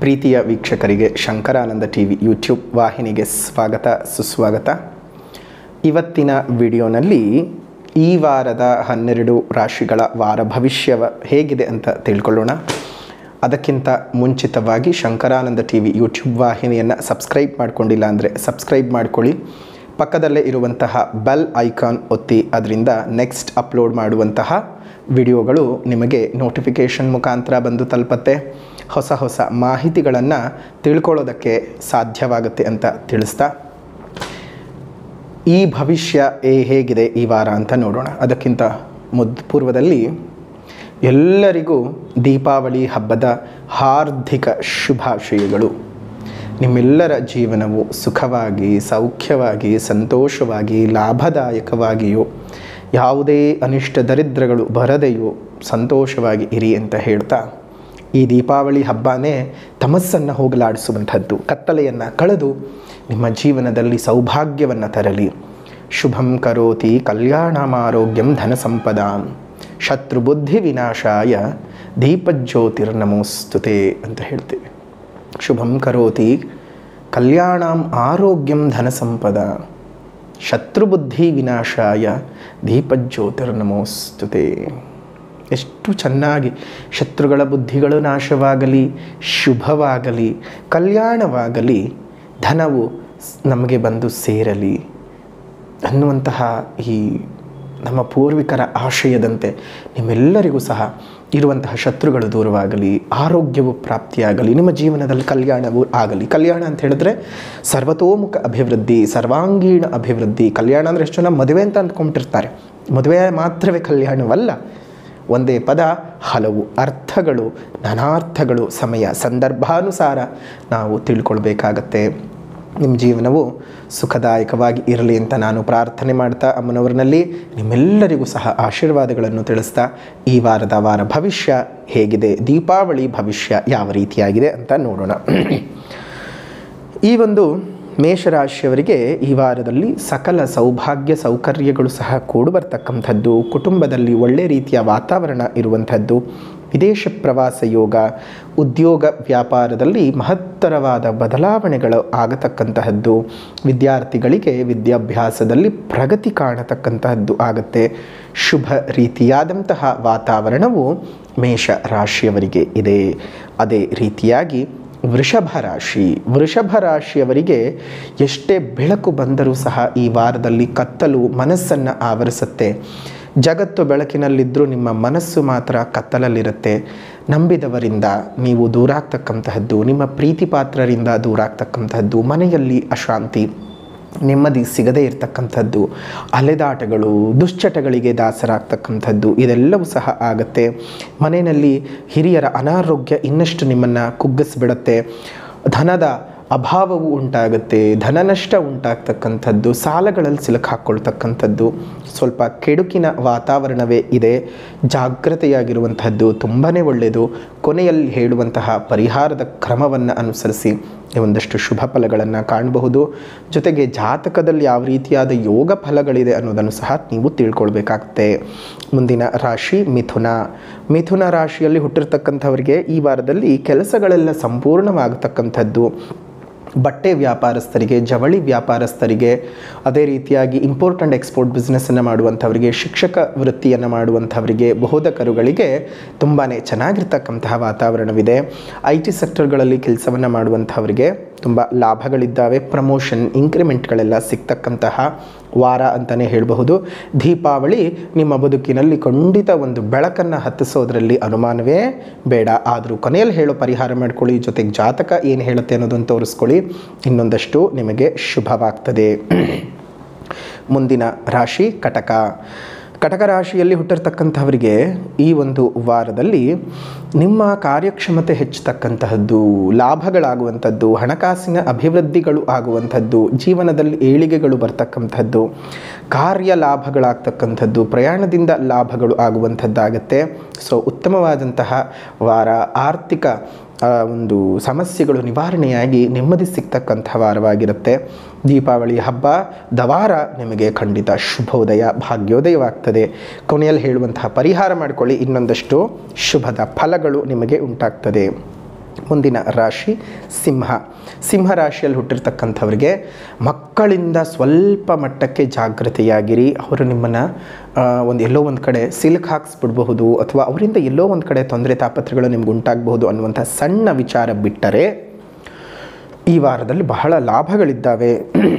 ಪ್ರೀತಿಯ ವೀಕ್ಷಕರಿಗೆ Shankaranand T V YouTube ವಾಹಿನಿಗೆ ಸ್ವಾಗತ ಸುಸ್ವಾಗತ ಇವತ್ತಿನ ವಿಡಿಯೋನಲ್ಲಿ ಈ ವಾರದ ಹನ್ನೆರಡು ರಾಶಿಗಳ ವಾರ ಭವಿಷ್ಯವ ಹೇಗಿದೆ ಅಂತ ತಿಳ್ಕೊಳ್ಳೋಣ ಅದಕ್ಕಿಂತ ಮುಂಚಿತವಾಗಿ ಶಂಕರಾನಂದ ಟಿ ವಿ ಯೂಟ್ಯೂಬ್ ವಾಹಿನಿಯನ್ನು ಸಬ್ಸ್ಕ್ರೈಬ್ ಮಾಡ್ಕೊಂಡಿಲ್ಲ ಅಂದರೆ ಸಬ್ಸ್ಕ್ರೈಬ್ ಮಾಡ್ಕೊಳ್ಳಿ ಪಕ್ಕದಲ್ಲೇ ಇರುವಂತಹ ಬೆಲ್ ಐಕಾನ್ ಒತ್ತಿ ಅದರಿಂದ ನೆಕ್ಸ್ಟ್ ಅಪ್ಲೋಡ್ ಮಾಡುವಂತಹ ವಿಡಿಯೋಗಳು ನಿಮಗೆ ನೋಟಿಫಿಕೇಷನ್ ಮುಖಾಂತರ ಬಂದು ತಲುಪತ್ತೆ ಹೊಸ ಹೊಸ ಮಾಹಿತಿಗಳನ್ನು ತಿಳ್ಕೊಳ್ಳೋದಕ್ಕೆ ಸಾಧ್ಯವಾಗುತ್ತೆ ಅಂತ ತಿಳಿಸ್ತಾ ಈ ಭವಿಷ್ಯ ಏ ಹೇಗಿದೆ ಈ ವಾರ ಅಂತ ನೋಡೋಣ ಅದಕ್ಕಿಂತ ಮುದ್ ಪೂರ್ವದಲ್ಲಿ ಎಲ್ಲರಿಗೂ ದೀಪಾವಳಿ ಹಬ್ಬದ ಹಾರ್ದಿಕ ಶುಭಾಶಯಗಳು ನಿಮ್ಮೆಲ್ಲರ ಜೀವನವು ಸುಖವಾಗಿ ಸೌಖ್ಯವಾಗಿ ಸಂತೋಷವಾಗಿ ಲಾಭದಾಯಕವಾಗಿಯೂ ಯಾವುದೇ ಅನಿಷ್ಟ ದರಿದ್ರಗಳು ಬರದೆಯೂ ಸಂತೋಷವಾಗಿ ಇರಿ ಅಂತ ಹೇಳ್ತಾ ಈ ದೀಪಾವಳಿ ಹಬ್ಬನೇ ತಮಸ್ಸನ್ನು ಹೋಗಲಾಡಿಸುವಂಥದ್ದು ಕತ್ತಲೆಯನ್ನು ಕಳೆದು ನಿಮ್ಮ ಜೀವನದಲ್ಲಿ ಸೌಭಾಗ್ಯವನ್ನು ತರಲಿ ಶುಭಂ ಕರೋತಿ ಕಲ್ಯಾಣಮಾರೋಗ್ಯಂ ಧನ ಸಂಪದಾಂ ಶತ್ರುಬುದ್ಧಿ ವಿನಾಶಾಯ ದೀಪಜ್ಯೋತಿರ್ನಮೋಸ್ತುತೆ ಅಂತ ಹೇಳ್ತೇವೆ ಶುಭಂ ಕರೋತಿ ಕಲ್ಯಾಣಂ ಆರೋಗ್ಯಂ ಧನ ಸಂಪದ ಶತ್ರುಬುದ್ಧಿ ವಿನಾಶಾಯ ದೀಪಜ್ಯೋತಿರ್ನಮೋಸ್ತುತೆ ಎಷ್ಟು ಚೆನ್ನಾಗಿ ಶತ್ರುಗಳ ಬುದ್ಧಿಗಳು ನಾಶವಾಗಲಿ ಶುಭವಾಗಲಿ ಕಲ್ಯಾಣವಾಗಲಿ ಧನವು ಸ್- ನಮಗೆ ಬಂದು ಸೇರಲಿ ಅನ್ನುವಂತಹ ಈ ನಮ್ಮ ಪೂರ್ವಿಕರ ಆಶಯದಂತೆ ನಿಮ್ಮೆಲ್ಲರಿಗೂ ಸಹ ಇರುವಂತಹ ಶತ್ರುಗಳು ದೂರವಾಗಲಿ ಆರೋಗ್ಯವು ಪ್ರಾಪ್ತಿಯಾಗಲಿ ನಿಮ್ಮ ಜೀವನದಲ್ಲಿ ಕಲ್ಯಾಣವು ಆಗಲಿ ಕಲ್ಯಾಣ ಅಂತ ಹೇಳಿದ್ರೆ ಸರ್ವತೋಮುಖ ಅಭಿವೃದ್ಧಿ ಸರ್ವಾಂಗೀಣ ಅಭಿವೃದ್ಧಿ ಕಲ್ಯಾಣ ಅಂದರೆ ಎಷ್ಟು ಜನ ಮದುವೆ ಅಂತ ಅಂದ್ಕೊಂಡಿರ್ತಾರೆ ಮದುವೆ ಮಾತ್ರವೇ ಕಲ್ಯಾಣವಲ್ಲ ಒಂದೇ ಪದ ಹಲವು ಅರ್ಥಗಳು ನಾನಾರ್ಥಗಳು ಸಮಯ ಸಂದರ್ಭಾನುಸಾರ ನಾವು ತಿಳ್ಕೊಳ್ಬೇಕಾಗತ್ತೆ ನಿಮ್ಮ ಜೀವನವು ಸುಖದಾಯಕವಾಗಿ ಇರಲಿ ಅಂತ ನಾನು ಪ್ರಾರ್ಥನೆ ಮಾಡ್ತಾ ಅಮ್ಮನವರಿನಲ್ಲಿ ನಿಮ್ಮೆಲ್ಲರಿಗೂ ಸಹ ಆಶೀರ್ವಾದಗಳನ್ನು ತಿಳಿಸ್ತಾ ಈ ವಾರದ ವಾರ ಭವಿಷ್ಯ ಹೇಗಿದೆ ದೀಪಾವಳಿ ಭವಿಷ್ಯ ಯಾವ ರೀತಿಯಾಗಿದೆ ಅಂತ ನೋಡೋಣ ಈ ಒಂದು ಮೇಷರಾಶಿಯವರಿಗೆ ಈ ವಾರದಲ್ಲಿ ಸಕಲ ಸೌಭಾಗ್ಯ ಸೌಕರ್ಯಗಳು ಸಹ ಕೂಡು ಬರ್ತಕ್ಕಂಥದ್ದು ಕುಟುಂಬದಲ್ಲಿ ಒಳ್ಳೆ ರೀತಿಯ ವಾತಾವರಣ ಇರುವಂಥದ್ದು ವಿದೇಶ ಪ್ರವಾಸ ಯೋಗ ಉದ್ಯೋಗ ವ್ಯಾಪಾರದಲ್ಲಿ ಮಹತ್ತರವಾದ ಬದಲಾವಣೆಗಳು ಆಗತಕ್ಕಂತಹದ್ದು ವಿದ್ಯಾರ್ಥಿಗಳಿಗೆ ವಿದ್ಯಾಭ್ಯಾಸದಲ್ಲಿ ಪ್ರಗತಿ ಕಾಣತಕ್ಕಂತಹದ್ದು ಆಗುತ್ತೆ ಶುಭ ರೀತಿಯಾದಂತಹ ವಾತಾವರಣವು ಮೇಷ ರಾಶಿಯವರಿಗೆ ಇದೆ ಅದೇ ರೀತಿಯಾಗಿ ವೃಷಭ ರಾಶಿ ವೃಷಭ ರಾಶಿಯವರಿಗೆ ಎಷ್ಟೇ ಬೆಳಕು ಬಂದರೂ ಸಹ ಈ ವಾರದಲ್ಲಿ ಕತ್ತಲು ಮನಸ್ಸನ್ನು ಆವರಿಸುತ್ತೆ ಜಗತ್ತು ಬೆಳಕಿನಲ್ಲಿದ್ದರೂ ನಿಮ್ಮ ಮನಸ್ಸು ಮಾತ್ರ ಕತ್ತಲಲ್ಲಿರುತ್ತೆ ನಂಬಿದವರಿಂದ ನೀವು ದೂರಾಗ್ತಕ್ಕಂತಹದ್ದು ನಿಮ್ಮ ಪ್ರೀತಿ ಪಾತ್ರರಿಂದ ದೂರಾಗ್ತಕ್ಕಂತಹದ್ದು ಮನೆಯಲ್ಲಿ ಅಶಾಂತಿ ನೆಮ್ಮದಿ ಸಿಗದೇ ಇರತಕ್ಕಂಥದ್ದು ಅಲೆದಾಟಗಳು ದುಶ್ಚಟಗಳಿಗೆ ದಾಸರಾಗ್ತಕ್ಕಂಥದ್ದು ಇದೆಲ್ಲವೂ ಸಹ ಆಗುತ್ತೆ ಮನೆಯಲ್ಲಿ ಹಿರಿಯರ ಅನಾರೋಗ್ಯ ಇನ್ನಷ್ಟು ನಿಮ್ಮನ್ನು ಕುಗ್ಗಿಸ್ಬಿಡುತ್ತೆ ಧನದ ಅಭಾವವು ಉಂಟಾಗುತ್ತೆ ಧನನಷ್ಟ ಉಂಟಾಗ್ತಕ್ಕಂಥದ್ದು ಸಾಲಗಳಲ್ಲಿ ಸಿಲುಕಾಕ್ಕೊಳ್ತಕ್ಕಂಥದ್ದು ಸ್ವಲ್ಪ ಕೆಡುಕಿನ ವಾತಾವರಣವೇ ಇದೆ ಜಾಗ್ರತೆಯಾಗಿರುವಂತಹದ್ದು ತುಂಬಾ ಒಳ್ಳೆಯದು ಕೊನೆಯಲ್ಲಿ ಹೇಳುವಂತಹ ಪರಿಹಾರದ ಕ್ರಮವನ್ನು ಅನುಸರಿಸಿ ಒಂದಷ್ಟು ಶುಭ ಫಲಗಳನ್ನು ಕಾಣಬಹುದು ಜೊತೆಗೆ ಜಾತಕದಲ್ಲಿ ಯಾವ ರೀತಿಯಾದ ಯೋಗ ಫಲಗಳಿದೆ ಅನ್ನೋದನ್ನು ಸಹ ನೀವು ತಿಳ್ಕೊಳ್ಬೇಕಾಗುತ್ತೆ ಮುಂದಿನ ರಾಶಿ ಮಿಥುನ ಮಿಥುನ ರಾಶಿಯಲ್ಲಿ ಹುಟ್ಟಿರ್ತಕ್ಕಂಥವರಿಗೆ ಈ ವಾರದಲ್ಲಿ ಕೆಲಸಗಳೆಲ್ಲ ಸಂಪೂರ್ಣವಾಗತಕ್ಕಂಥದ್ದು ಬಟ್ಟೆ ವ್ಯಾಪಾರಸ್ಥರಿಗೆ ಜವಳಿ ವ್ಯಾಪಾರಸ್ಥರಿಗೆ ಅದೇ ರೀತಿಯಾಗಿ ಇಂಪೋರ್ಟ್ ಆ್ಯಂಡ್ ಎಕ್ಸ್ಪೋರ್ಟ್ ಬಿಸ್ನೆಸ್ಸನ್ನು ಮಾಡುವಂಥವರಿಗೆ ಶಿಕ್ಷಕ ವೃತ್ತಿಯನ್ನು ಮಾಡುವಂಥವರಿಗೆ ಬೋಧಕರುಗಳಿಗೆ ತುಂಬಾ ಚೆನ್ನಾಗಿರ್ತಕ್ಕಂತಹ ವಾತಾವರಣವಿದೆ ಐ ಟಿ ಸೆಕ್ಟರ್ಗಳಲ್ಲಿ ಕೆಲಸವನ್ನು ಮಾಡುವಂಥವರಿಗೆ ತುಂಬ ಲಾಭಗಳಿದ್ದಾವೆ ಪ್ರಮೋಷನ್ ಇಂಕ್ರಿಮೆಂಟ್ಗಳೆಲ್ಲ ಸಿಗ್ತಕ್ಕಂತಹ ವಾರ ಅಂತಲೇ ಹೇಳಬಹುದು ದೀಪಾವಳಿ ನಿಮ್ಮ ಬದುಕಿನಲ್ಲಿ ಖಂಡಿತ ಒಂದು ಬೆಳಕನ್ನು ಹತ್ತಿಸೋದ್ರಲ್ಲಿ ಅನುಮಾನವೇ ಬೇಡ ಆದರೂ ಕೊನೆಯಲ್ಲಿ ಹೇಳೋ ಪರಿಹಾರ ಮಾಡ್ಕೊಳ್ಳಿ ಜೊತೆಗೆ ಜಾತಕ ಏನು ಹೇಳುತ್ತೆ ಅನ್ನೋದನ್ನು ತೋರಿಸ್ಕೊಳ್ಳಿ ಇನ್ನೊಂದಷ್ಟು ನಿಮಗೆ ಶುಭವಾಗ್ತದೆ ಮುಂದಿನ ರಾಶಿ ಕಟಕ ಕಟಕ ರಾಶಿಯಲ್ಲಿ ಹುಟ್ಟಿರ್ತಕ್ಕಂಥವರಿಗೆ ಈ ಒಂದು ವಾರದಲ್ಲಿ ನಿಮ್ಮ ಕಾರ್ಯಕ್ಷಮತೆ ಹೆಚ್ಚತಕ್ಕಂತಹದ್ದು ಲಾಭಗಳಾಗುವಂಥದ್ದು ಹಣಕಾಸಿನ ಅಭಿವೃದ್ಧಿಗಳು ಆಗುವಂಥದ್ದು ಜೀವನದಲ್ಲಿ ಏಳಿಗೆಗಳು ಬರ್ತಕ್ಕಂಥದ್ದು ಕಾರ್ಯ ಲಾಭಗಳಾಗ್ತಕ್ಕಂಥದ್ದು ಪ್ರಯಾಣದಿಂದ ಲಾಭಗಳು ಆಗುವಂಥದ್ದಾಗತ್ತೆ ಸೊ ಉತ್ತಮವಾದಂತಹ ವಾರ ಆರ್ಥಿಕ ಆ, ಒಂದು ಸಮಸ್ಯೆಗಳು ನಿವಾರಣೆಯಾಗಿ ನೆಮ್ಮದಿ ಸಿಗ್ತಕ್ಕಂಥ ವಾರವಾಗಿರುತ್ತೆ ದೀಪಾವಳಿ ಹಬ್ಬ ದವಾರ ನಿಮಗೆ ಖಂಡಿತ ಶುಭೋದಯ ಭಾಗ್ಯೋದಯವಾಗ್ತದೆ ಕೊನೆಯಲ್ಲಿ ಹೇಳುವಂತಹ ಪರಿಹಾರ ಮಾಡಿಕೊಳ್ಳಿ ಇನ್ನೊಂದಷ್ಟು ಶುಭದ ಫಲಗಳು ನಿಮಗೆ ಉಂಟಾಗ್ತದೆ ಮುಂದಿನ ರಾಶಿ ಸಿಂಹ ಸಿಂಹ ರಾಶಿಯಲ್ಲಿ ಹುಟ್ಟಿರ್ತಕ್ಕಂಥವ್ರಿಗೆ ಮಕ್ಕಳಿಂದ ಸ್ವಲ್ಪ ಮಟ್ಟಕ್ಕೆ ಜಾಗೃತಿಯಾಗಿರಿ ಅವರು ನಿಮ್ಮನ್ನು ಒಂದು ಎಲ್ಲೋ ಒಂದು ಕಡೆ ಸಿಲ್ಕ್ ಹಾಕ್ಸ್ಬಿಡ್ಬಹುದು ಅಥವಾ ಅವರಿಂದ ಎಲ್ಲೋ ಒಂದು ಕಡೆ ತೊಂದರೆ ತಾಪತ್ರೆಗಳು ನಿಮ್ಗೆ ಉಂಟಾಗಬಹುದು ಅನ್ನುವಂಥ ಸಣ್ಣ ವಿಚಾರ ಬಿಟ್ಟರೆ ಈ ವಾರದಲ್ಲಿ ಬಹಳ ಲಾಭಗಳಿದ್ದಾವೆ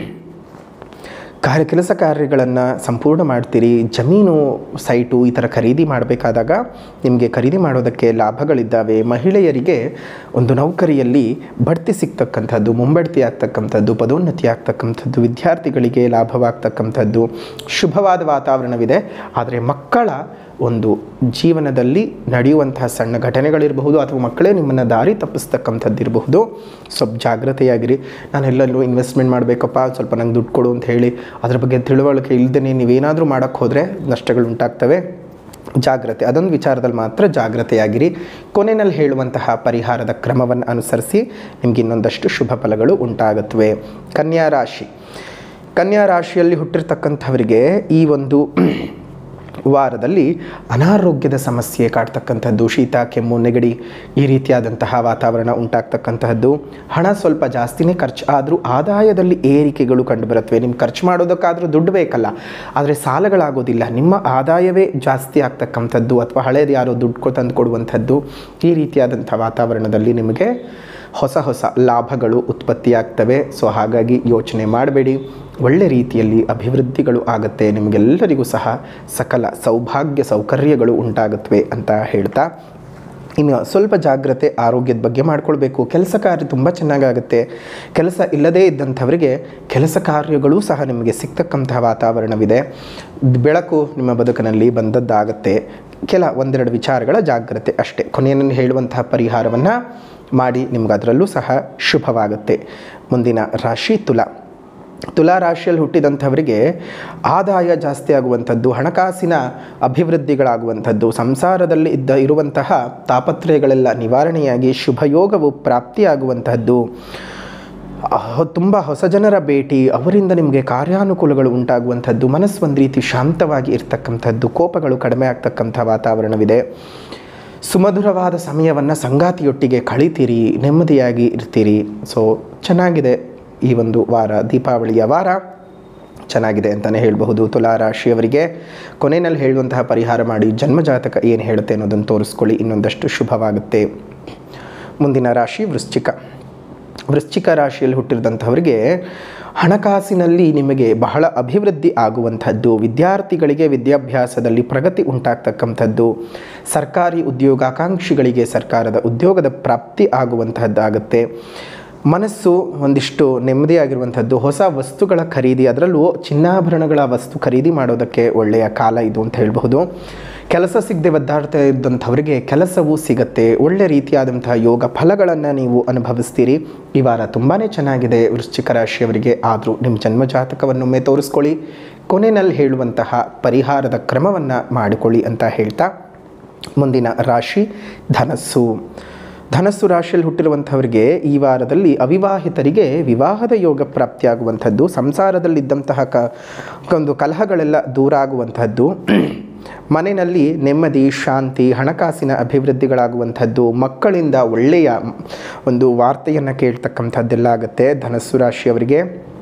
ಕಾರ್ಯ ಕೆಲಸ ಕಾರ್ಯಗಳನ್ನು ಸಂಪೂರ್ಣ ಮಾಡ್ತೀರಿ ಜಮೀನು ಸೈಟು ಈ ಥರ ಖರೀದಿ ಮಾಡಬೇಕಾದಾಗ ನಿಮಗೆ ಖರೀದಿ ಮಾಡೋದಕ್ಕೆ ಲಾಭಗಳಿದ್ದಾವೆ ಮಹಿಳೆಯರಿಗೆ ಒಂದು ನೌಕರಿಯಲ್ಲಿ ಬಡ್ತಿ ಸಿಗ್ತಕ್ಕಂಥದ್ದು ಮುಂಬಡ್ತಿ ಆಗ್ತಕ್ಕಂಥದ್ದು ಪದೋನ್ನತಿ ಆಗ್ತಕ್ಕಂಥದ್ದು ವಿದ್ಯಾರ್ಥಿಗಳಿಗೆ ಲಾಭವಾಗ್ತಕ್ಕಂಥದ್ದು ಶುಭವಾದ ವಾತಾವರಣವಿದೆ ಆದರೆ ಮಕ್ಕಳ ಒಂದು ಜೀವನದಲ್ಲಿ ನಡೆಯುವಂತಹ ಸಣ್ಣ ಘಟನೆಗಳಿರಬಹುದು ಅಥವಾ ಮಕ್ಕಳೇ ನಿಮ್ಮನ್ನು ದಾರಿ ತಪ್ಪಿಸ್ತಕ್ಕಂಥದ್ದು ಇರಬಹುದು ಸ್ವಲ್ಪ ಜಾಗ್ರತೆಯಾಗಿರಿ ನಾನು ಎಲ್ಲೆಲ್ಲೂ ಇನ್ವೆಸ್ಟ್ಮೆಂಟ್ ಮಾಡಬೇಕಪ್ಪ ಸ್ವಲ್ಪ ನಂಗೆ ದುಡ್ಡು ಕೊಡು ಅಂತ ಹೇಳಿ ಅದ್ರ ಬಗ್ಗೆ ತಿಳುವಳಿಕೆ ಇಲ್ಲದೇ ನೀವೇನಾದರೂ ಮಾಡೋಕ್ಕೆ ಹೋದರೆ ನಷ್ಟಗಳು ಉಂಟಾಗ್ತವೆ ಜಾಗ್ರತೆ ಅದೊಂದು ವಿಚಾರದಲ್ಲಿ ಮಾತ್ರ ಜಾಗ್ರತೆಯಾಗಿರಿ ಕೊನೆಯಲ್ಲಿ ಹೇಳುವಂತಹ ಪರಿಹಾರದ ಕ್ರಮವನ್ನು ಅನುಸರಿಸಿ ನಿಮ್ಗೆ ಇನ್ನೊಂದಷ್ಟು ಶುಭ ಫಲಗಳು ಉಂಟಾಗುತ್ತವೆ ಕನ್ಯಾ ರಾಶಿ ಕನ್ಯಾ ರಾಶಿಯಲ್ಲಿ ಹುಟ್ಟಿರ್ತಕ್ಕಂಥವರಿಗೆ ಈ ಒಂದು ವಾರದಲ್ಲಿ ಅನಾರೋಗ್ಯದ ಸಮಸ್ಯೆ ಕಾಡ್ತಕ್ಕಂಥದ್ದು ಶೀತ ಕೆಮ್ಮು ನೆಗಡಿ ಈ ರೀತಿಯಾದಂತಹ ವಾತಾವರಣ ಉಂಟಾಗ್ತಕ್ಕಂತಹದ್ದು ಹಣ ಸ್ವಲ್ಪ ಜಾಸ್ತಿನೇ ಖರ್ಚು ಆದರೂ ಆದಾಯದಲ್ಲಿ ಏರಿಕೆಗಳು ಕಂಡುಬರುತ್ತವೆ ನಿಮ್ಮ ಖರ್ಚು ಮಾಡೋದಕ್ಕಾದರೂ ದುಡ್ಡು ಬೇಕಲ್ಲ ಆದರೆ ಸಾಲಗಳಾಗೋದಿಲ್ಲ ನಿಮ್ಮ ಆದಾಯವೇ ಜಾಸ್ತಿ ಆಗ್ತಕ್ಕಂಥದ್ದು ಅಥವಾ ಹಳೇದು ಯಾರೋ ದುಡ್ಡು ಕೊ ತಂದು ಕೊಡುವಂಥದ್ದು ಈ ರೀತಿಯಾದಂಥ ವಾತಾವರಣದಲ್ಲಿ ನಿಮಗೆ ಹೊಸ ಹೊಸ ಲಾಭಗಳು ಉತ್ಪತ್ತಿಯಾಗ್ತವೆ ಸೊ ಹಾಗಾಗಿ ಯೋಚನೆ ಮಾಡಬೇಡಿ ಒಳ್ಳೆ ರೀತಿಯಲ್ಲಿ ಅಭಿವೃದ್ಧಿಗಳು ಆಗುತ್ತೆ ನಿಮಗೆಲ್ಲರಿಗೂ ಸಹ ಸಕಲ ಸೌಭಾಗ್ಯ ಸೌಕರ್ಯಗಳು ಉಂಟಾಗುತ್ತವೆ ಅಂತ ಹೇಳ್ತಾ ಇನ್ನು ಸ್ವಲ್ಪ ಜಾಗ್ರತೆ ಆರೋಗ್ಯದ ಬಗ್ಗೆ ಮಾಡ್ಕೊಳ್ಬೇಕು ಕೆಲಸ ಕಾರ್ಯ ತುಂಬ ಚೆನ್ನಾಗಾಗುತ್ತೆ ಕೆಲಸ ಇಲ್ಲದೇ ಇದ್ದಂಥವರಿಗೆ ಕೆಲಸ ಕಾರ್ಯಗಳೂ ಸಹ ನಿಮಗೆ ಸಿಗ್ತಕ್ಕಂತಹ ವಾತಾವರಣವಿದೆ ಬೆಳಕು ನಿಮ್ಮ ಬದುಕಿನಲ್ಲಿ ಬಂದದ್ದಾಗತ್ತೆ ಕೆಲ ಒಂದೆರಡು ವಿಚಾರಗಳ ಜಾಗ್ರತೆ ಅಷ್ಟೇ ಕೊನೆಯನ್ನು ಹೇಳುವಂತಹ ಪರಿಹಾರವನ್ನು ಮಾಡಿ ನಿಮ್ಗೆ ಅದರಲ್ಲೂ ಸಹ ಶುಭವಾಗುತ್ತೆ ಮುಂದಿನ ರಾಶಿ ತುಲಾ ತುಲಾ ರಾಶಿಯಲ್ಲಿ ಹುಟ್ಟಿದಂಥವರಿಗೆ ಆದಾಯ ಜಾಸ್ತಿ ಆಗುವಂಥದ್ದು ಹಣಕಾಸಿನ ಅಭಿವೃದ್ಧಿಗಳಾಗುವಂಥದ್ದು ಸಂಸಾರದಲ್ಲಿ ಇದ್ದ ಇರುವಂತಹ ತಾಪತ್ರಯಗಳೆಲ್ಲ ನಿವಾರಣೆಯಾಗಿ ಶುಭಯೋಗವು ಪ್ರಾಪ್ತಿಯಾಗುವಂತಹದ್ದು ತುಂಬ ಹೊಸ ಜನರ ಭೇಟಿ ಅವರಿಂದ ನಿಮಗೆ ಕಾರ್ಯಾನುಕೂಲಗಳು ಉಂಟಾಗುವಂಥದ್ದು ಮನಸ್ಸು ಒಂದು ರೀತಿ ಶಾಂತವಾಗಿ ಇರ್ತಕ್ಕಂಥದ್ದು ಕೋಪಗಳು ಕಡಿಮೆ ಆಗ್ತಕ್ಕಂಥ ವಾತಾವರಣವಿದೆ ಸುಮಧುರವಾದ ಸಮಯವನ್ನು ಸಂಗಾತಿಯೊಟ್ಟಿಗೆ ಕಳಿತೀರಿ ನೆಮ್ಮದಿಯಾಗಿ ಇರ್ತೀರಿ ಸೊ ಚೆನ್ನಾಗಿದೆ ಈ ಒಂದು ವಾರ ದೀಪಾವಳಿಯ ವಾರ ಚೆನ್ನಾಗಿದೆ ಅಂತಲೇ ಹೇಳಬಹುದು ತುಲಾ ರಾಶಿಯವರಿಗೆ ಕೊನೆಯಲ್ಲಿ ಹೇಳುವಂತಹ ಪರಿಹಾರ ಮಾಡಿ ಜನ್ಮಜಾತಕ ಏನು ಹೇಳುತ್ತೆ ಅನ್ನೋದನ್ನು ತೋರಿಸ್ಕೊಳ್ಳಿ ಇನ್ನೊಂದಷ್ಟು ಶುಭವಾಗುತ್ತೆ ಮುಂದಿನ ರಾಶಿ ವೃಶ್ಚಿಕ ವೃಶ್ಚಿಕ ರಾಶಿಯಲ್ಲಿ ಹುಟ್ಟಿದಂಥವರಿಗೆ ಹಣಕಾಸಿನಲ್ಲಿ ನಿಮಗೆ ಬಹಳ ಅಭಿವೃದ್ಧಿ ಆಗುವಂಥದ್ದು ವಿದ್ಯಾರ್ಥಿಗಳಿಗೆ ವಿದ್ಯಾಭ್ಯಾಸದಲ್ಲಿ ಪ್ರಗತಿ ಉಂಟಾಗ್ತಕ್ಕಂಥದ್ದು ಸರ್ಕಾರಿ ಉದ್ಯೋಗಾಕಾಂಕ್ಷಿಗಳಿಗೆ ಸರ್ಕಾರದ ಉದ್ಯೋಗದ ಪ್ರಾಪ್ತಿ ಆಗುವಂತಹದ್ದಾಗುತ್ತೆ ಮನಸ್ಸು ಒಂದಿಷ್ಟು ನೆಮ್ಮದಿಯಾಗಿರುವಂಥದ್ದು ಹೊಸ ವಸ್ತುಗಳ ಖರೀದಿ ಅದರಲ್ಲೂ ಚಿನ್ನಾಭರಣಗಳ ವಸ್ತು ಖರೀದಿ ಮಾಡೋದಕ್ಕೆ ಒಳ್ಳೆಯ ಕಾಲ ಇದು ಅಂತ ಹೇಳ್ಬಹುದು ಕೆಲಸ ಸಿಗದೆ ಒದ್ದಾಡ್ತಾ ಇದ್ದಂಥವರಿಗೆ ಕೆಲಸವೂ ಸಿಗತ್ತೆ ಒಳ್ಳೆ ರೀತಿಯಾದಂತಹ ಯೋಗ ಫಲಗಳನ್ನು ನೀವು ಅನುಭವಿಸ್ತೀರಿ ಈ ವಾರ ತುಂಬಾ ಚೆನ್ನಾಗಿದೆ ವೃಶ್ಚಿಕ ರಾಶಿಯವರಿಗೆ ಆದರೂ ನಿಮ್ಮ ಜನ್ಮಜಾತಕವನ್ನೊಮ್ಮೆ ತೋರಿಸ್ಕೊಳ್ಳಿ ಕೊನೆಯಲ್ಲಿ ಹೇಳುವಂತಹ ಪರಿಹಾರದ ಕ್ರಮವನ್ನು ಮಾಡಿಕೊಳ್ಳಿ ಅಂತ ಹೇಳ್ತಾ ಮುಂದಿನ ರಾಶಿ ಧನಸ್ಸು ಧನಸ್ಸು ರಾಶಿಯಲ್ಲಿ ಹುಟ್ಟಿರುವಂಥವರಿಗೆ ಈ ವಾರದಲ್ಲಿ ಅವಿವಾಹಿತರಿಗೆ ವಿವಾಹದ ಯೋಗ ಪ್ರಾಪ್ತಿಯಾಗುವಂಥದ್ದು ಸಂಸಾರದಲ್ಲಿದ್ದಂತಹ ಕ ಒಂದು ಕಲಹಗಳೆಲ್ಲ ದೂರ ಆಗುವಂಥದ್ದು ಮನೆಯಲ್ಲಿ ನೆಮ್ಮದಿ ಶಾಂತಿ ಹಣಕಾಸಿನ ಅಭಿವೃದ್ಧಿಗಳಾಗುವಂಥದ್ದು ಮಕ್ಕಳಿಂದ ಒಳ್ಳೆಯ ಒಂದು ವಾರ್ತೆಯನ್ನು ಕೇಳ್ತಕ್ಕಂಥದ್ದೆಲ್ಲ ಆಗುತ್ತೆ ಧನಸ್ಸು ರಾಶಿಯವರಿಗೆ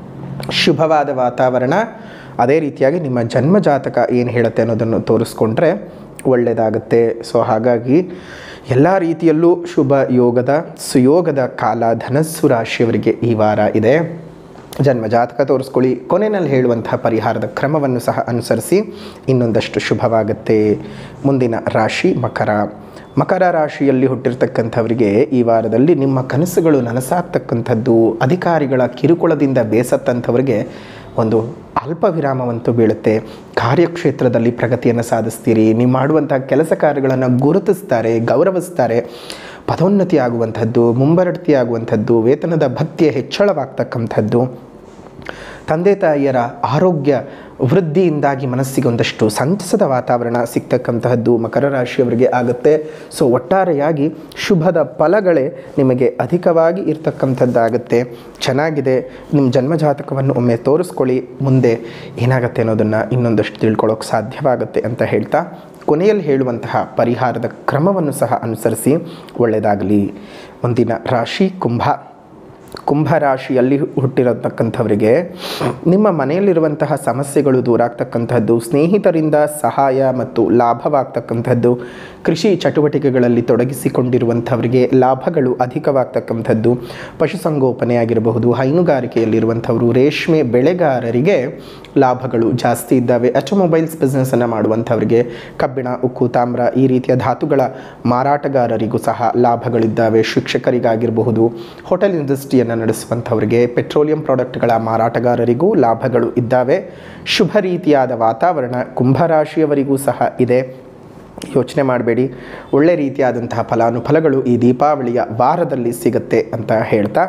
ಶುಭವಾದ ವಾತಾವರಣ ಅದೇ ರೀತಿಯಾಗಿ ನಿಮ್ಮ ಜನ್ಮ ಜಾತಕ ಏನು ಹೇಳುತ್ತೆ ಅನ್ನೋದನ್ನು ತೋರಿಸ್ಕೊಂಡ್ರೆ ಒಳ್ಳೆಯದಾಗುತ್ತೆ ಸೊ ಹಾಗಾಗಿ ಎಲ್ಲ ರೀತಿಯಲ್ಲೂ ಶುಭ ಯೋಗದ ಸುಯೋಗದ ಕಾಲ ಧನಸ್ಸು ರಾಶಿಯವರಿಗೆ ಈ ವಾರ ಇದೆ ಜನ್ಮ ಜಾತಕ ತೋರಿಸ್ಕೊಳ್ಳಿ ಕೊನೆಯಲ್ಲಿ ಹೇಳುವಂತಹ ಪರಿಹಾರದ ಕ್ರಮವನ್ನು ಸಹ ಅನುಸರಿಸಿ ಇನ್ನೊಂದಷ್ಟು ಶುಭವಾಗುತ್ತೆ ಮುಂದಿನ ರಾಶಿ ಮಕರ ಮಕರ ರಾಶಿಯಲ್ಲಿ ಹುಟ್ಟಿರ್ತಕ್ಕಂಥವರಿಗೆ ಈ ವಾರದಲ್ಲಿ ನಿಮ್ಮ ಕನಸುಗಳು ನನಸಾಗ್ತಕ್ಕಂಥದ್ದು ಅಧಿಕಾರಿಗಳ ಕಿರುಕುಳದಿಂದ ಬೇಸತ್ತಂಥವರಿಗೆ ಒಂದು ಅಲ್ಪ ವಿರಾಮವಂತೂ ಬೀಳುತ್ತೆ ಕಾರ್ಯಕ್ಷೇತ್ರದಲ್ಲಿ ಪ್ರಗತಿಯನ್ನು ಸಾಧಿಸ್ತೀರಿ ನೀವು ಮಾಡುವಂಥ ಕೆಲಸ ಕಾರ್ಯಗಳನ್ನು ಗುರುತಿಸ್ತಾರೆ ಗೌರವಿಸ್ತಾರೆ ಪದೋನ್ನತಿ ಆಗುವಂಥದ್ದು ಮುಂಬರಡ್ತಿ ಆಗುವಂಥದ್ದು ವೇತನದ ಭತ್ಯೆ ಹೆಚ್ಚಳವಾಗ್ತಕ್ಕಂಥದ್ದು ತಂದೆ ತಾಯಿಯರ ಆರೋಗ್ಯ ವೃದ್ಧಿಯಿಂದಾಗಿ ಮನಸ್ಸಿಗೆ ಒಂದಷ್ಟು ಸಂತಸದ ವಾತಾವರಣ ಸಿಗ್ತಕ್ಕಂತಹದ್ದು ಮಕರ ರಾಶಿಯವರಿಗೆ ಆಗುತ್ತೆ ಸೊ ಒಟ್ಟಾರೆಯಾಗಿ ಶುಭದ ಫಲಗಳೇ ನಿಮಗೆ ಅಧಿಕವಾಗಿ ಇರ್ತಕ್ಕಂಥದ್ದಾಗುತ್ತೆ ಚೆನ್ನಾಗಿದೆ ನಿಮ್ಮ ಜನ್ಮಜಾತಕವನ್ನು ಒಮ್ಮೆ ತೋರಿಸ್ಕೊಳ್ಳಿ ಮುಂದೆ ಏನಾಗುತ್ತೆ ಅನ್ನೋದನ್ನು ಇನ್ನೊಂದಷ್ಟು ತಿಳ್ಕೊಳ್ಳೋಕೆ ಸಾಧ್ಯವಾಗುತ್ತೆ ಅಂತ ಹೇಳ್ತಾ ಕೊನೆಯಲ್ಲಿ ಹೇಳುವಂತಹ ಪರಿಹಾರದ ಕ್ರಮವನ್ನು ಸಹ ಅನುಸರಿಸಿ ಒಳ್ಳೆಯದಾಗಲಿ ಮುಂದಿನ ರಾಶಿ ಕುಂಭ ಕುಂಭ ರಾಶಿಯಲ್ಲಿ ಹುಟ್ಟಿರತಕ್ಕಂಥವರಿಗೆ ನಿಮ್ಮ ಮನೆಯಲ್ಲಿರುವಂತಹ ಸಮಸ್ಯೆಗಳು ದೂರ ಆಗ್ತಕ್ಕಂಥದ್ದು ಸ್ನೇಹಿತರಿಂದ ಸಹಾಯ ಮತ್ತು ಲಾಭವಾಗ್ತಕ್ಕಂಥದ್ದು ಕೃಷಿ ಚಟುವಟಿಕೆಗಳಲ್ಲಿ ತೊಡಗಿಸಿಕೊಂಡಿರುವಂಥವರಿಗೆ ಲಾಭಗಳು ಅಧಿಕವಾಗ್ತಕ್ಕಂಥದ್ದು ಪಶುಸಂಗೋಪನೆ ಆಗಿರಬಹುದು ಹೈನುಗಾರಿಕೆಯಲ್ಲಿರುವಂಥವರು ರೇಷ್ಮೆ ಬೆಳೆಗಾರರಿಗೆ ಲಾಭಗಳು ಜಾಸ್ತಿ ಇದ್ದಾವೆ ಆಟೋಮೊಬೈಲ್ಸ್ ಬಿಸ್ನೆಸ್ಸನ್ನು ಮಾಡುವಂಥವರಿಗೆ ಕಬ್ಬಿಣ ಉಕ್ಕು ತಾಮ್ರ ಈ ರೀತಿಯ ಧಾತುಗಳ ಮಾರಾಟಗಾರರಿಗೂ ಸಹ ಲಾಭಗಳಿದ್ದಾವೆ ಶಿಕ್ಷಕರಿಗಾಗಿರಬಹುದು ಹೋಟೆಲ್ ಇಂಡಸ್ಟ್ರಿಯನ್ನು ನಡೆಸುವಂಥವರಿಗೆ ಪೆಟ್ರೋಲಿಯಂ ಪ್ರಾಡಕ್ಟ್ಗಳ ಮಾರಾಟಗಾರರಿಗೂ ಲಾಭಗಳು ಇದ್ದಾವೆ ಶುಭ ರೀತಿಯಾದ ವಾತಾವರಣ ಕುಂಭರಾಶಿಯವರಿಗೂ ಸಹ ಇದೆ ಯೋಚನೆ ಮಾಡಬೇಡಿ ಒಳ್ಳೆ ರೀತಿಯಾದಂತಹ ಫಲಾನುಫಲಗಳು ಈ ದೀಪಾವಳಿಯ ವಾರದಲ್ಲಿ ಸಿಗುತ್ತೆ ಅಂತ ಹೇಳ್ತಾ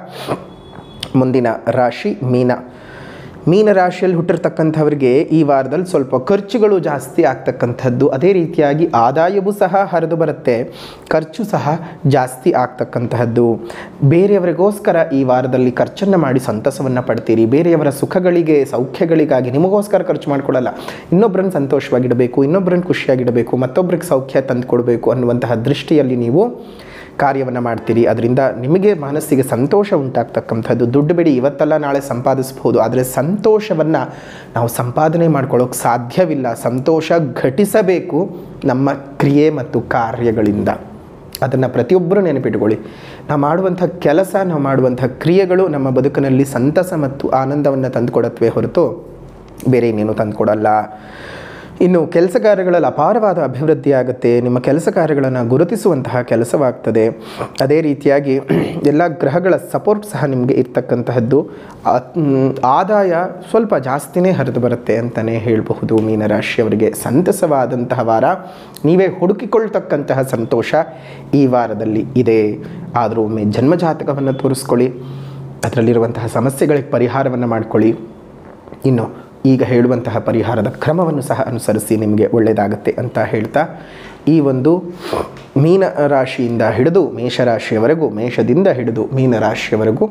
ಮುಂದಿನ ರಾಶಿ ಮೀನ ಮೀನ ರಾಶಿಯಲ್ಲಿ ಹುಟ್ಟಿರ್ತಕ್ಕಂಥವ್ರಿಗೆ ಈ ವಾರದಲ್ಲಿ ಸ್ವಲ್ಪ ಖರ್ಚುಗಳು ಜಾಸ್ತಿ ಆಗ್ತಕ್ಕಂಥದ್ದು ಅದೇ ರೀತಿಯಾಗಿ ಆದಾಯವೂ ಸಹ ಹರಿದು ಬರುತ್ತೆ ಖರ್ಚು ಸಹ ಜಾಸ್ತಿ ಆಗ್ತಕ್ಕಂತಹದ್ದು ಬೇರೆಯವರಿಗೋಸ್ಕರ ಈ ವಾರದಲ್ಲಿ ಖರ್ಚನ್ನು ಮಾಡಿ ಸಂತಸವನ್ನು ಪಡ್ತೀರಿ ಬೇರೆಯವರ ಸುಖಗಳಿಗೆ ಸೌಖ್ಯಗಳಿಗಾಗಿ ನಿಮಗೋಸ್ಕರ ಖರ್ಚು ಮಾಡ್ಕೊಳ್ಳಲ್ಲ ಇನ್ನೊಬ್ಬರನ್ನು ಸಂತೋಷವಾಗಿಡಬೇಕು ಇನ್ನೊಬ್ಬರನ್ನು ಖುಷಿಯಾಗಿಡಬೇಕು ಮತ್ತೊಬ್ಬರಿಗೆ ಸೌಖ್ಯ ತಂದುಕೊಡ್ಬೇಕು ಅನ್ನುವಂತಹ ದೃಷ್ಟಿಯಲ್ಲಿ ನೀವು ಕಾರ್ಯವನ್ನು ಮಾಡ್ತೀರಿ ಅದರಿಂದ ನಿಮಗೆ ಮನಸ್ಸಿಗೆ ಸಂತೋಷ ಉಂಟಾಗ್ತಕ್ಕಂಥದ್ದು ದುಡ್ಡು ಬಿಡಿ ಇವತ್ತಲ್ಲ ನಾಳೆ ಸಂಪಾದಿಸ್ಬೋದು ಆದರೆ ಸಂತೋಷವನ್ನು ನಾವು ಸಂಪಾದನೆ ಮಾಡ್ಕೊಳ್ಳೋಕೆ ಸಾಧ್ಯವಿಲ್ಲ ಸಂತೋಷ ಘಟಿಸಬೇಕು ನಮ್ಮ ಕ್ರಿಯೆ ಮತ್ತು ಕಾರ್ಯಗಳಿಂದ ಅದನ್ನು ಪ್ರತಿಯೊಬ್ಬರೂ ನೆನಪಿಟ್ಕೊಳ್ಳಿ ನಾವು ಮಾಡುವಂಥ ಕೆಲಸ ನಾವು ಮಾಡುವಂಥ ಕ್ರಿಯೆಗಳು ನಮ್ಮ ಬದುಕಿನಲ್ಲಿ ಸಂತಸ ಮತ್ತು ಆನಂದವನ್ನು ತಂದುಕೊಡತ್ವೇ ಹೊರತು ಬೇರೆ ಇನ್ನೇನು ತಂದುಕೊಡಲ್ಲ ಇನ್ನು ಕೆಲಸಗಾರಗಳಲ್ಲಿ ಅಪಾರವಾದ ಅಭಿವೃದ್ಧಿ ಆಗುತ್ತೆ ನಿಮ್ಮ ಕೆಲಸ ಕಾರ್ಯಗಳನ್ನು ಗುರುತಿಸುವಂತಹ ಕೆಲಸವಾಗ್ತದೆ ಅದೇ ರೀತಿಯಾಗಿ ಎಲ್ಲ ಗ್ರಹಗಳ ಸಪೋರ್ಟ್ ಸಹ ನಿಮಗೆ ಇರ್ತಕ್ಕಂತಹದ್ದು ಆ- ಮ್, ಆದಾಯ ಸ್ವಲ್ಪ ಜಾಸ್ತಿನೇ ಹರಿದು ಬರುತ್ತೆ ಅಂತಲೇ ಹೇಳಬಹುದು ಮೀನರಾಶಿಯವರಿಗೆ ಸಂತಸವಾದಂತಹ ವಾರ ನೀವೇ ಹುಡುಕಿಕೊಳ್ತಕ್ಕಂತಹ ಸಂತೋಷ ಈ ವಾರದಲ್ಲಿ ಇದೆ ಆದರೂ ಒಮ್ಮೆ ಜನ್ಮಜಾತಕವನ್ನು ತೋರಿಸ್ಕೊಳ್ಳಿ ಅದರಲ್ಲಿರುವಂತಹ ಸಮಸ್ಯೆಗಳಿಗೆ ಪರಿಹಾರವನ್ನು ಮಾಡ್ಕೊಳ್ಳಿ ಇನ್ನು ಈಗ ಹೇಳುವಂತಹ ಪರಿಹಾರದ ಕ್ರಮವನ್ನು ಸಹ ಅನುಸರಿಸಿ ನಿಮಗೆ ಒಳ್ಳೆಯದಾಗುತ್ತೆ ಅಂತ ಹೇಳ್ತಾ ಈ ಒಂದು ಮೀನ ರಾಶಿಯಿಂದ ಹಿಡಿದು ಮೇಷರಾಶಿಯವರೆಗೂ ಮೇಷದಿಂದ ಹಿಡಿದು ಮೀನರಾಶಿಯವರೆಗೂ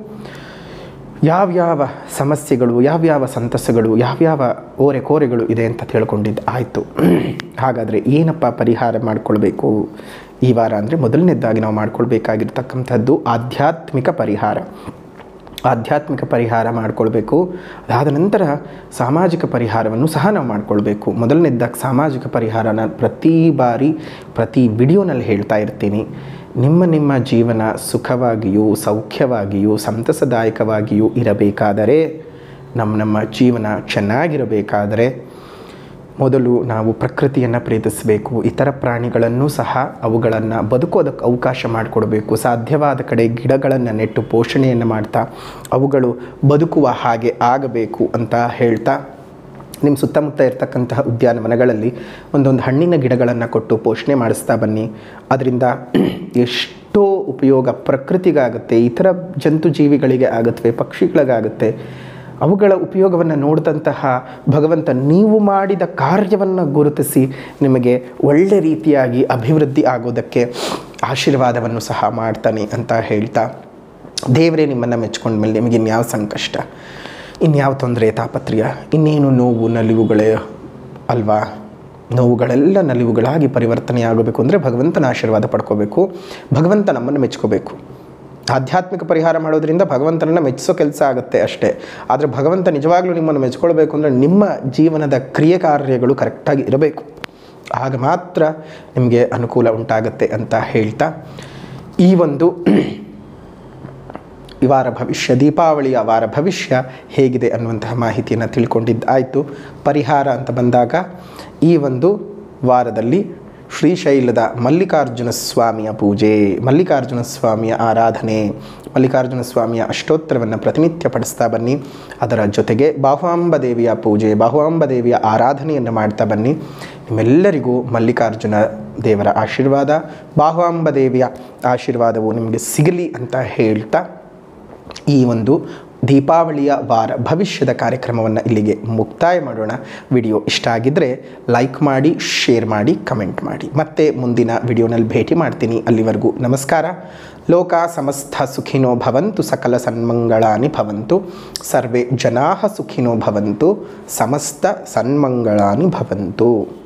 ಯಾವ್ಯಾವ ಸಮಸ್ಯೆಗಳು ಯಾವ್ಯಾವ ಸಂತಸಗಳು ಯಾವ್ಯಾವ ಓರೆಕೋರೆಗಳು ಇದೆ ಅಂತ ತಿಳ್ಕೊಂಡಿದ್ದು ಆಯಿತು ಹಾಗಾದರೆ ಏನಪ್ಪ ಪರಿಹಾರ ಮಾಡಿಕೊಳ್ಬೇಕು ಈ ವಾರ ಅಂದರೆ ಮೊದಲನೇದಾಗಿ ನಾವು ಮಾಡ್ಕೊಳ್ಬೇಕಾಗಿರ್ತಕ್ಕಂಥದ್ದು ಆಧ್ಯಾತ್ಮಿಕ ಪರಿಹಾರ ಆಧ್ಯಾತ್ಮಿಕ ಪರಿಹಾರ ಮಾಡಿಕೊಳ್ಬೇಕು ಅದಾದ ನಂತರ ಸಾಮಾಜಿಕ ಪರಿಹಾರವನ್ನು ಸಹ ನಾವು ಮಾಡಿಕೊಳ್ಬೇಕು ಮೊದಲನೇದಾಗಿ ಸಾಮಾಜಿಕ ಪರಿಹಾರ ನಾನು ಪ್ರತಿ ಬಾರಿ ಪ್ರತಿ ವಿಡಿಯೋನಲ್ಲಿ ಹೇಳ್ತಾ ಇರ್ತೀನಿ ನಿಮ್ಮ ನಿಮ್ಮ ಜೀವನ ಸುಖವಾಗಿಯೂ ಸೌಖ್ಯವಾಗಿಯೂ ಸಂತಸದಾಯಕವಾಗಿಯೂ ಇರಬೇಕಾದರೆ ನಮ್ಮ ನಮ್ಮ ಜೀವನ ಚೆನ್ನಾಗಿರಬೇಕಾದರೆ ಮೊದಲು ನಾವು ಪ್ರಕೃತಿಯನ್ನು ಪ್ರೀತಿಸಬೇಕು ಇತರ ಪ್ರಾಣಿಗಳನ್ನು ಸಹ ಅವುಗಳನ್ನು ಬದುಕೋದಕ್ಕೆ ಅವಕಾಶ ಮಾಡಿಕೊಡ್ಬೇಕು ಸಾಧ್ಯವಾದ ಕಡೆ ಗಿಡಗಳನ್ನು ನೆಟ್ಟು ಪೋಷಣೆಯನ್ನು ಮಾಡ್ತಾ ಅವುಗಳು ಬದುಕುವ ಹಾಗೆ ಆಗಬೇಕು ಅಂತ ಹೇಳ್ತಾ ನಿಮ್ಮ ಸುತ್ತಮುತ್ತ ಇರತಕ್ಕಂತಹ ಉದ್ಯಾನವನಗಳಲ್ಲಿ ಒಂದೊಂದು ಹಣ್ಣಿನ ಗಿಡಗಳನ್ನು ಕೊಟ್ಟು ಪೋಷಣೆ ಮಾಡಿಸ್ತಾ ಬನ್ನಿ ಅದರಿಂದ ಎಷ್ಟೋ ಉಪಯೋಗ ಪ್ರಕೃತಿಗಾಗುತ್ತೆ ಇತರ ಜಂತು ಜೀವಿಗಳಿಗೆ ಆಗುತ್ತವೆ ಪಕ್ಷಿಗಳಿಗಾಗುತ್ತೆ ಅವುಗಳ ಉಪಯೋಗವನ್ನು ನೋಡಿದಂತಹ ಭಗವಂತ ನೀವು ಮಾಡಿದ ಕಾರ್ಯವನ್ನು ಗುರುತಿಸಿ ನಿಮಗೆ ಒಳ್ಳೆ ರೀತಿಯಾಗಿ ಅಭಿವೃದ್ಧಿ ಆಗೋದಕ್ಕೆ ಆಶೀರ್ವಾದವನ್ನು ಸಹ ಮಾಡ್ತಾನೆ ಅಂತ ಹೇಳ್ತಾ ದೇವರೇ ನಿಮ್ಮನ್ನು ಮೆಚ್ಕೊಂಡ ಮೇಲೆ ನಿಮಗೆ ಇನ್ಯಾವ ಸಂಕಷ್ಟ ಇನ್ಯಾವ ತೊಂದರೆ ತಾಪತ್ರ್ಯ ಇನ್ನೇನು ನೋವು ನಲಿವುಗಳೇ ಅಲ್ವಾ ನೋವುಗಳೆಲ್ಲ ನಲಿವುಗಳಾಗಿ ಪರಿವರ್ತನೆಯಾಗಬೇಕು ಅಂದರೆ ಭಗವಂತನ ಆಶೀರ್ವಾದ ಪಡ್ಕೋಬೇಕು ಭಗವಂತ ನಮ್ಮನ್ನು ಮೆಚ್ಕೋಬೇಕು ಆಧ್ಯಾತ್ಮಿಕ ಪರಿಹಾರ ಮಾಡೋದ್ರಿಂದ ಭಗವಂತನನ್ನು ಮೆಚ್ಚಿಸೋ ಕೆಲಸ ಆಗುತ್ತೆ ಅಷ್ಟೇ ಆದರೆ ಭಗವಂತ ನಿಜವಾಗ್ಲೂ ನಿಮ್ಮನ್ನು ಮೆಚ್ಕೊಳ್ಬೇಕು ಅಂದರೆ ನಿಮ್ಮ ಜೀವನದ ಕ್ರಿಯೆ ಕಾರ್ಯಗಳು ಕರೆಕ್ಟಾಗಿ ಇರಬೇಕು ಆಗ ಮಾತ್ರ ನಿಮಗೆ ಅನುಕೂಲ ಉಂಟಾಗುತ್ತೆ ಅಂತ ಹೇಳ್ತಾ ಈ ಒಂದು ಈ ವಾರ ಭವಿಷ್ಯ ದೀಪಾವಳಿಯ ವಾರ ಭವಿಷ್ಯ ಹೇಗಿದೆ ಅನ್ನುವಂತಹ ಮಾಹಿತಿಯನ್ನು ತಿಳ್ಕೊಂಡಿದ್ದಾಯಿತು ಪರಿಹಾರ ಅಂತ ಬಂದಾಗ ಈ ಒಂದು ವಾರದಲ್ಲಿ ಶ್ರೀಶೈಲದ ಮಲ್ಲಿಕಾರ್ಜುನ ಸ್ವಾಮಿಯ ಪೂಜೆ ಮಲ್ಲಿಕಾರ್ಜುನ ಸ್ವಾಮಿಯ ಆರಾಧನೆ ಮಲ್ಲಿಕಾರ್ಜುನ ಸ್ವಾಮಿಯ ಅಷ್ಟೋತ್ತರವನ್ನು ಪ್ರತಿನಿತ್ಯ ಪಡಿಸ್ತಾ ಬನ್ನಿ ಅದರ ಜೊತೆಗೆ ಬಾಹುವಾಂಬ ದೇವಿಯ ಪೂಜೆ ಬಾಹುವಾಂಬ ದೇವಿಯ ಆರಾಧನೆಯನ್ನು ಮಾಡ್ತಾ ಬನ್ನಿ ನಿಮ್ಮೆಲ್ಲರಿಗೂ ಮಲ್ಲಿಕಾರ್ಜುನ ದೇವರ ಆಶೀರ್ವಾದ ಬಾಹುವಾಂಬ ದೇವಿಯ ಆಶೀರ್ವಾದವು ನಿಮಗೆ ಸಿಗಲಿ ಅಂತ ಹೇಳ್ತಾ ಈ ಒಂದು ದೀಪಾವಳಿಯ ವಾರ ಭವಿಷ್ಯದ ಕಾರ್ಯಕ್ರಮವನ್ನು ಇಲ್ಲಿಗೆ ಮುಕ್ತಾಯ ಮಾಡೋಣ ವಿಡಿಯೋ ಇಷ್ಟ ಆಗಿದ್ದರೆ ಲೈಕ್ ಮಾಡಿ ಶೇರ್ ಮಾಡಿ ಕಮೆಂಟ್ ಮಾಡಿ ಮತ್ತೆ ಮುಂದಿನ ವಿಡಿಯೋನಲ್ಲಿ ಭೇಟಿ ಮಾಡ್ತೀನಿ ಅಲ್ಲಿವರೆಗೂ ನಮಸ್ಕಾರ ಲೋಕ ಸಮಸ್ತ ಸುಖಿನೋ ಭವಂತು ಸಕಲ ಸನ್ಮಂಗಳಾನಿ ಭವಂತು ಸರ್ವೇ ಜನಾ ಸುಖಿನೋ ಭವಂತು ಸಮಸ್ತ ಸನ್ಮಂಗಳಾನಿ ಭವಂತು